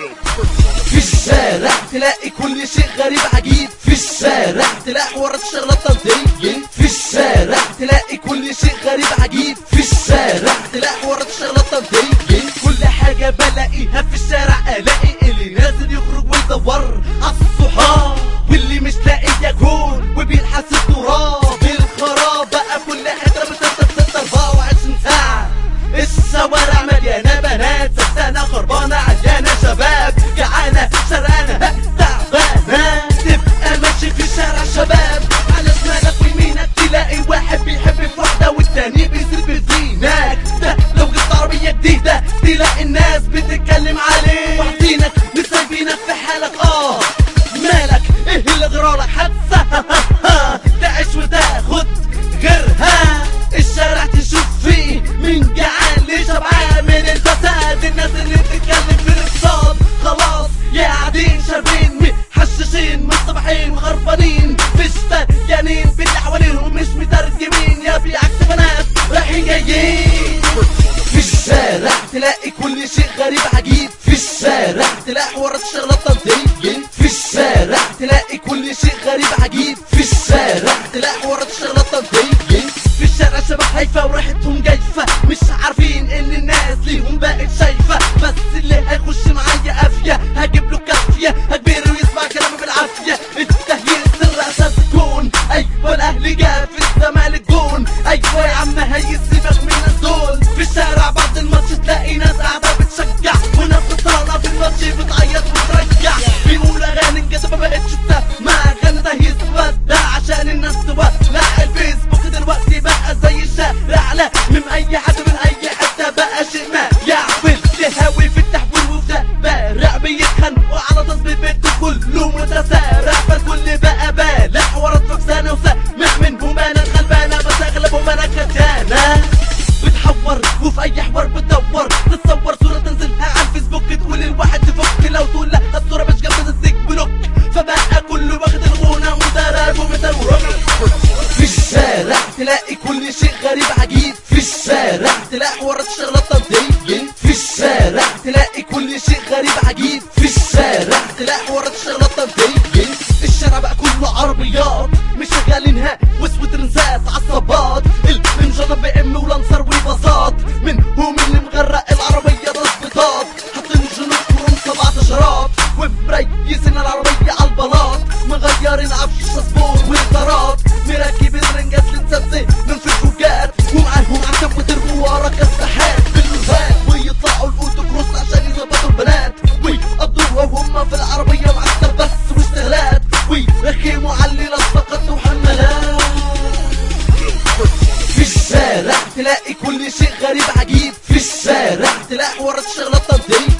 في الشارع تلاقي كل شيء غريب عجيب في الشارع تلاقي حوارات الشغلات تنطية في الشارع تلاقي كل شيء غريب عجيب في الشارع تلاقي حوارات الشغلات تنطية كل حاجة بلاقيها في الشارع الاقي اللي نازل يخرج ويدور عالصحاب واللي مش لاقي ياكل وبيلحس التراب الخراب بقى كل حتة بتتر 24 ساعة الشوارع مليانة بنات سكتانة خربانة عيانة شباب جعانة شرقانة تعبانة تبقى ماشي في الشارع شباب على شمالك ويمينك تلاقي واحد بيحب في واحدة والتاني بيسيب بدينك ده لو جبت عربية جديدة تلاقي الناس بتتكلم عليك واحدينك مش سايبينك في حالك اه مالك ايه اللي غرالك حادثة تعيش وتاخد غيرها الشارع تشوف فيه من جعان لشبعان من الفساد الناس اللي بتتكلم في الاقتصاد خلاص يا قاعدين شاربين محششين مصطبحين وخربانين مش تريانين باللي حواليهم مش مترجمين يا في عكس بنات رايحين جايين في الشارع تلاقي كل شيء غريب عجيب في الشارع تلاقي حوارات الشغلات تنطية في الشارع تلاقي كل شيء غريب عجيب في الشارع تلاقي حوارات الشغلات تنطية في الشارع شباب هايفة وريحتهم جايفة مش عارفين ان الناس ليهم بقت شايفة بس اللي هيخش معايا قافية هجيب له كافية هجبره ويسمع كلامي بالعافية التهيئ سر اساس الكون ايوه الاهلي جاب في الزمالك جون ايوه يا عم هيسيبك من الناس دول في الشارع بعد الماتش تلاقي ناس قاعدة بتشجع وناس طالعة في الماتش بتعيط وترجع بيقول اغاني كده ما بقتش تسمع اغاني تهيئ ودع عشان الناس تولع الفيسبوك دلوقتي بقى زي الشارع لا من اي حد من اي حته بقى شيء ما يعمل تهاوي في التحويل وفي بارع بيتخانقوا على تصبير بيته كله متسارع فالكل بقى بالع حوارات فكسانه وسامع منهم انا غلبانه بس اغلبهم انا كتانه بتحور وفي اي حوار بتدور تتصور صوره تنزلها على الفيسبوك تقول الواحد تفك لو تقول لا الصوره مش جنب تديك بلوك فبقى كله واخد الغنى ومدرب ومثل في الشارع تلاقي كل شيء غريب عجيب في الشارع تلاقي حوارات الشغلات تنطية في الشارع تلاقي كل شيء غريب عجيب في الشارع تلاقي حوارات الشغلات تنطية الشارع بقى كله عربيات مش شغالينها واسود رنسات عصابات المنجرة بي ام ولانسر وباصات منهم اللي مغرق العربية تظبيطات حاطين جنود كروم سبعة شراب ومريسين العربية على البلاط مغيرين عفش صبور واطارات مراكب الرنجات لتسدي من في الفوجات ومعاهم عتب وترموا ورا كساحات بالوزات ويطلعوا الاوتوكروس عشان يظبطوا البنات ويقضوها وهم في العربية معسكر بس واشتغالات ويرخموا على اللي لصقت وحملات في الشارع تلاقي كل شيء غريب عجيب في الشارع تلاقي حوارات الشغلات تنطية